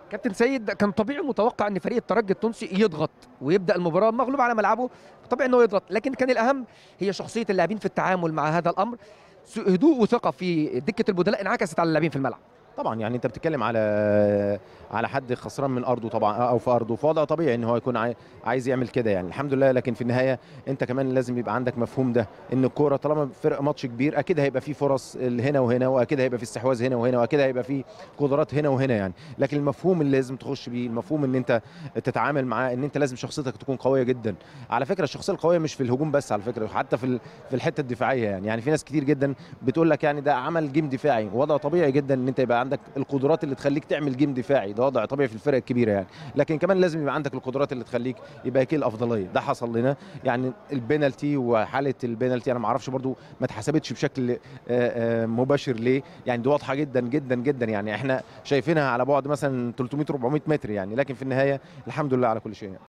كابتن سيد كان طبيعي متوقع ان فريق الترجي التونسي يضغط ويبدا المباراه مغلوب على ملعبه طبيعي انه يضغط لكن كان الاهم هي شخصيه اللاعبين في التعامل مع هذا الامر هدوء وثقه في دكه البدلاء انعكست على اللاعبين في الملعب طبعا يعني انت بتتكلم على على حد خسران من ارضه طبعا او في ارضه فوضع طبيعي ان هو يكون عاي- عايز يعمل كده يعني الحمد لله لكن في النهايه انت كمان لازم يبقى عندك مفهوم ده ان الكوره طالما فرق ماتش كبير اكيد هيبقى فيه فرص هنا وهنا واكيد هيبقى فيه استحواذ هنا وهنا واكيد هيبقى فيه قدرات هنا وهنا يعني لكن المفهوم اللي لازم تخش بيه المفهوم ان انت تتعامل معاه ان انت لازم شخصيتك تكون قويه جدا على فكره الشخصيه القويه مش في الهجوم بس على فكره حتى في ال- في الحته الدفاعيه يعني يعني في ناس كتير جدا بتقول لك يعني ده عمل جيم دفاعي وضع طبيعي جدا ان انت يبقى عندك القدرات اللي تخليك تعمل جيم دفاعي ده وضع طبيعي في الفرق الكبيره يعني لكن كمان لازم يبقى عندك القدرات اللي تخليك يبقى هيك الافضليه ده حصل لنا يعني البينالتي وحاله البينالتي انا ما اعرفش برضو ما اتحسبتش بشكل آه، آه، مباشر ليه يعني دي واضحه جدا جدا جدا يعني احنا شايفينها على بعد مثلا 300 400 متر يعني لكن في النهايه الحمد لله على كل شيء يعني.